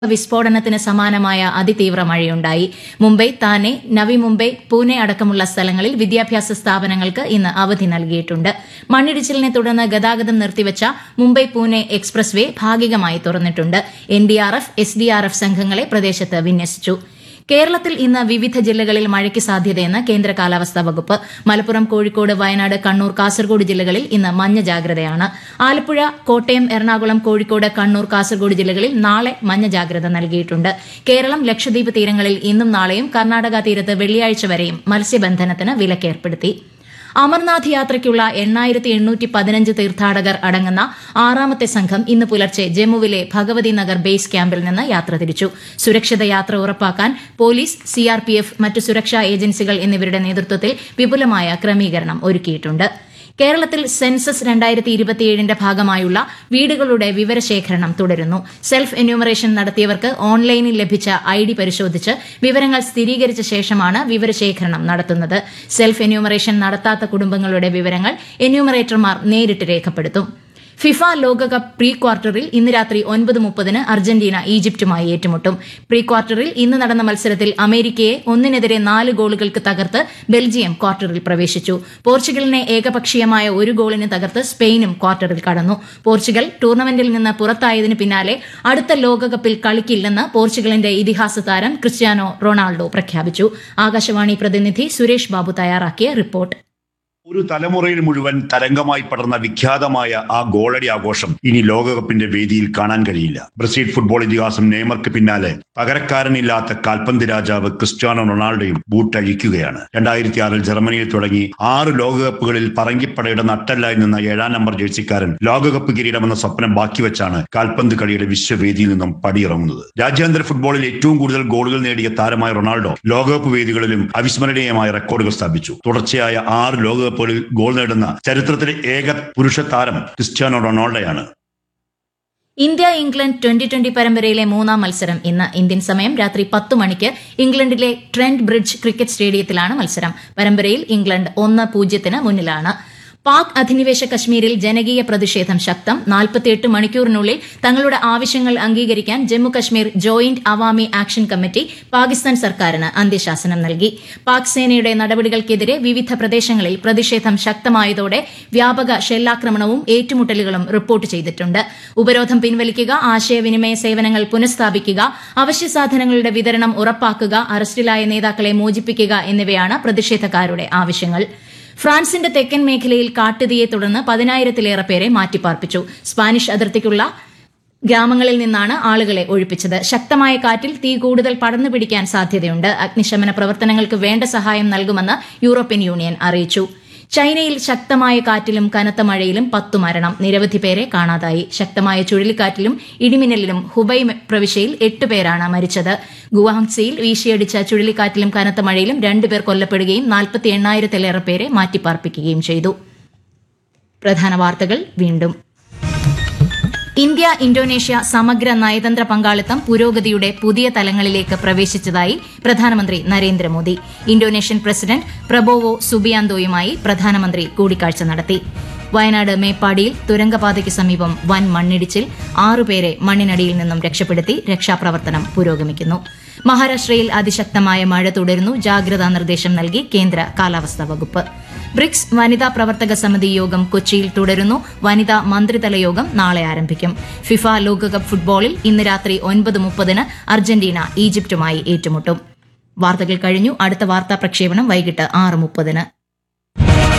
വിസ്ഫോടനത്തിന് സമാനമായ അതിതീവ്ര മഴയുണ്ടായി മുംബൈ താനെ നവി മുംബൈ പൂനെ അടക്കമുള്ള സ്ഥലങ്ങളിൽ വിദ്യാഭ്യാസ സ്ഥാപനങ്ങൾക്ക് ഇന്ന് അവധി നൽകിയിട്ടുണ്ട് മണ്ണിടിച്ചിലിനെ തുടർന്ന് ഗതാഗതം നിർത്തിവച്ച മുംബൈ പൂനെ എക്സ്പ്രസ് വേ ഭാഗികമായി തുറന്നിട്ടുണ്ട് എൻഡിആർഎഫ് എസ്ഡിആർഎഫ് സംഘങ്ങളെ പ്രദേശത്ത് വിന്യസിച്ചു കേരളത്തിൽ ഇന്ന് വിവിധ ജില്ലകളിൽ മഴയ്ക്ക് സാധ്യതയെന്ന് കേന്ദ്ര കാലാവസ്ഥാ വകുപ്പ് മലപ്പുറം കോഴിക്കോട് വയനാട് കണ്ണൂർ കാസർഗോഡ് ജില്ലകളിൽ ഇന്ന് മഞ്ഞ ജാഗ്രതയാണ് ആലപ്പുഴ കോട്ടയം എറണാകുളം കോഴിക്കോട് കണ്ണൂർ കാസർഗോഡ് ജില്ലകളിൽ നാളെ മഞ്ഞ ജാഗ്രത നൽകിയിട്ടുണ്ട് കേരളം ലക്ഷദ്വീപ് തീരങ്ങളിൽ ഇന്നും നാളെയും കർണാടക തീരത്ത് വെള്ളിയാഴ്ച വരെയും മത്സ്യബന്ധനത്തിന് വിലക്കേർപ്പെടുത്തി അമർനാഥ് യാത്രയ്ക്കുള്ള എണ്ണായിരത്തി എണ്ണൂറ്റി പതിനഞ്ച് തീർത്ഥാടകർ അടങ്ങുന്ന ആറാമത്തെ സംഘം ഇന്ന് പുലർച്ചെ ജമ്മുവിലെ ഭഗവതി നഗർ ബേസ് ക്യാമ്പിൽ നിന്ന് യാത്ര തിരിച്ചു സുരക്ഷിത യാത്ര ഉറപ്പാക്കാൻ പോലീസ് സിആർപിഎഫ് മറ്റു സുരക്ഷാ ഏജൻസികൾ എന്നിവരുടെ നേതൃത്വത്തിൽ വിപുലമായ ക്രമീകരണം ഒരുക്കിയിട്ടുണ്ട് കേരളത്തിൽ സെൻസസ് രണ്ടായിരത്തി ഇരുപത്തിയേഴിന്റെ ഭാഗമായുള്ള വീടുകളുടെ വിവരശേഖരണം തുടരുന്നു സെൽഫ് എന്യൂമറേഷൻ നടത്തിയവർക്ക് ഓൺലൈനിൽ ലഭിച്ച ഐ ഡി പരിശോധിച്ച് വിവരങ്ങൾ സ്ഥിരീകരിച്ച ശേഷമാണ് വിവരശേഖരണം നടത്തുന്നത് സെൽഫ് എന്യൂമറേഷൻ നടത്താത്ത കുടുംബങ്ങളുടെ വിവരങ്ങൾ എന്യൂമറേറ്റർമാർ നേരിട്ട് രേഖപ്പെടുത്തും ഫിഫ ലോകകപ്പ് പ്രീ ക്വാർട്ടറിൽ ഇന്ന് രാത്രി ഒൻപത് മുപ്പതിന് അർജന്റീന ഈജിപ്തുമായി ഏറ്റുമുട്ടും പ്രീ ക്വാർട്ടറിൽ ഇന്ന് നടന്ന മത്സരത്തിൽ അമേരിക്കയെ ഒന്നിനെതിരെ നാല് ഗോളുകൾക്ക് തകർത്ത് ബെൽജിയം ക്വാർട്ടറിൽ പ്രവേശിച്ചു പോർച്ചുഗലിനെ ഏകപക്ഷീയമായ ഒരു ഗോളിന് തകർത്ത് സ്പെയിനും ക്വാർട്ടറിൽ കടന്നു പോർച്ചുഗൽ ടൂർണമെന്റിൽ നിന്ന് പുറത്തായതിന് പിന്നാലെ അടുത്ത ലോകകപ്പിൽ കളിക്കില്ലെന്ന് പോർച്ചുഗലിന്റെ ഇതിഹാസ താരം ക്രിസ്ത്യാനോ റൊണാൾഡോ പ്രഖ്യാപിച്ചു ആകാശവാണി പ്രതിനിധി സുരേഷ് ബാബു തയ്യാറാക്കിയ റിപ്പോർട്ട് ഒരു തലമുറയിൽ മുഴുവൻ തരംഗമായി പടർന്ന വിഖ്യാതമായ ആ ഗോളടി ആഘോഷം ഇനി ലോകകപ്പിന്റെ വേദിയിൽ കാണാൻ കഴിയില്ല ബ്രസീൽ ഫുട്ബോൾ ഇതിഹാസം നെയ്മർക്ക് പിന്നാലെ പകരക്കാരനില്ലാത്ത കാൽപന്ത് രാജാവ് ക്രിസ്ത്യാനോ റൊണാൾഡോയും ബൂട്ടഴിക്കുകയാണ് രണ്ടായിരത്തി ആറിൽ ജർമ്മനിയിൽ തുടങ്ങി ആറ് ലോകകപ്പുകളിൽ പറങ്കിപ്പടയുടെ നട്ടല്ലായി നിന്ന ഏഴാം നമ്പർ ജേഴ്സിക്കാരൻ ലോകകപ്പ് കിരീടമെന്ന സ്വപ്നം ബാക്കി വെച്ചാണ് കാൽപന്ത് കളിയുടെ വിശ്വവേദിയിൽ നിന്നും പടിയിറങ്ങുന്നത് രാജ്യാന്തര ഫുട്ബോളിൽ ഏറ്റവും കൂടുതൽ ഗോളുകൾ നേടിയ താരമായ റൊണാൾഡോ ലോകകപ്പ് വേദികളിലും അവിസ്മരണീയമായ റെക്കോർഡുകൾ സ്ഥാപിച്ചു തുടർച്ചയായ ആറ് ലോകകപ്പ് കപ്പുകളിൽ ഗോൾ നേടുന്ന ചരിത്രത്തിലെ ഏക പുരുഷ താരം ക്രിസ്ത്യാനോ റൊണാൾഡോയാണ് ഇന്ത്യ ഇംഗ്ലണ്ട് ട്വന്റി ട്വന്റി പരമ്പരയിലെ മൂന്നാം മത്സരം ഇന്ന് ഇന്ത്യൻ സമയം രാത്രി പത്ത് മണിക്ക് ഇംഗ്ലണ്ടിലെ ട്രെന്റ് ബ്രിഡ്ജ് ക്രിക്കറ്റ് സ്റ്റേഡിയത്തിലാണ് മത്സരം പരമ്പരയിൽ ഇംഗ്ലണ്ട് ഒന്ന് പൂജ്യത്തിന് മുന്നിലാണ് പാക് അധിനിവേശ കശ്മീരിൽ ജനകീയ പ്രതിഷേധം ശക്തം നാൽപ്പത്തിയെട്ട് മണിക്കൂറിനുള്ളിൽ തങ്ങളുടെ ആവശ്യങ്ങൾ അംഗീകരിക്കാൻ Jammu Kashmir joint Awami action committee Pakistan സർക്കാരിന് അന്ത്യശാസനം നൽകി പാക് സേനയുടെ നടപടികൾക്കെതിരെ വിവിധ പ്രദേശങ്ങളിൽ പ്രതിഷേധം ശക്തമായതോടെ വ്യാപക ഷെല്ലാക്രമണവും ഏറ്റുമുട്ടലുകളും റിപ്പോർട്ട് ചെയ്തിട്ടുണ്ട് ഉപരോധം പിൻവലിക്കുക ആശയവിനിമയ സേവനങ്ങൾ പുനഃസ്ഥാപിക്കുക അവശ്യ സാധനങ്ങളുടെ വിതരണം ഉറപ്പാക്കുക അറസ്റ്റിലായ നേതാക്കളെ മോചിപ്പിക്കുക എന്നിവയാണ് പ്രതിഷേധക്കാരുടെ ആവശ്യങ്ങൾ ഫ്രാൻസിന്റെ തെക്കൻ മേഖലയിൽ കാട്ടുതീയെ തുടർന്ന് പതിനായിരത്തിലേറെ പേരെ മാറ്റിപ്പാർപ്പിച്ചു സ്പാനിഷ് അതിർത്തിക്കുള്ള ഗ്രാമങ്ങളിൽ നിന്നാണ് ആളുകളെ ഒഴിപ്പിച്ചത് ശക്തമായ കാറ്റിൽ തീ കൂടുതൽ പടർന്നു പിടിക്കാൻ സാധ്യതയുണ്ട് അഗ്നിശമന പ്രവർത്തനങ്ങൾക്ക് വേണ്ട സഹായം നൽകുമെന്ന് യൂറോപ്യൻ യൂണിയൻ അറിയിച്ചു ചൈനയിൽ ശക്തമായ കാറ്റിലും കനത്ത മഴയിലും പത്തു മരണം നിരവധി പേരെ കാണാതായി ശക്തമായ ചുഴലിക്കാറ്റിലും ഇടിമിന്നലിലും ഹുബൈ പ്രവിശ്യയിൽ എട്ട് പേരാണ് മരിച്ചത് ഗുവാഹംസിയിൽ വീശിയടിച്ച ചുഴലിക്കാറ്റിലും കനത്ത മഴയിലും രണ്ടുപേർ കൊല്ലപ്പെടുകയും നാൽപ്പത്തി എണ്ണായിരത്തിലേറെ പേരെ മാറ്റിപ്പാർപ്പിക്കുകയും ചെയ്തു പ്രധാന വാർത്തകൾ വീണ്ടും ഇന്ത്യ ഇന്തോനേഷ്യ സമഗ്ര നയതന്ത്ര പങ്കാളിത്തം പുരോഗതിയുടെ പുതിയ തലങ്ങളിലേക്ക് പ്രവേശിച്ചതായി പ്രധാനമന്ത്രി നരേന്ദ്രമോദി ഇന്തോനേഷ്യൻ പ്രസിഡന്റ് പ്രബോവോ സുബിയാന്തോയുമായി പ്രധാനമന്ത്രി കൂടിക്കാഴ്ച നടത്തി വയനാട് മേപ്പാടിയിൽ തുരങ്കപാതയ്ക്ക് സമീപം വൻ മണ്ണിടിച്ചിൽ ആറുപേരെ മണ്ണിനടിയിൽ നിന്നും രക്ഷപ്പെടുത്തി രക്ഷാപ്രവർത്തനം പുരോഗമിക്കുന്നു മഹാരാഷ്ട്രയിൽ അതിശക്തമായ മഴ തുടരുന്നു ജാഗ്രതാ നിർദ്ദേശം നൽകി കേന്ദ്ര കാലാവസ്ഥാ വകുപ്പ് ബ്രിക്സ് വനിതാ പ്രവർത്തക സമിതി യോഗം കൊച്ചിയിൽ തുടരുന്നു വനിതാ മന്ത്രിതല യോഗം നാളെ ആരംഭിക്കും ഫിഫ ലോകകപ്പ് ഫുട്ബോളിൽ ഇന്ന് രാത്രി ഒൻപത് മുപ്പതിന് അർജന്റീന ഈജിപ്തുമായി ഏറ്റുമുട്ടും വാർത്തകൾ കഴിഞ്ഞു അടുത്ത വാർത്താ പ്രക്ഷേപണം വൈകിട്ട് ആറ് മുപ്പതിന്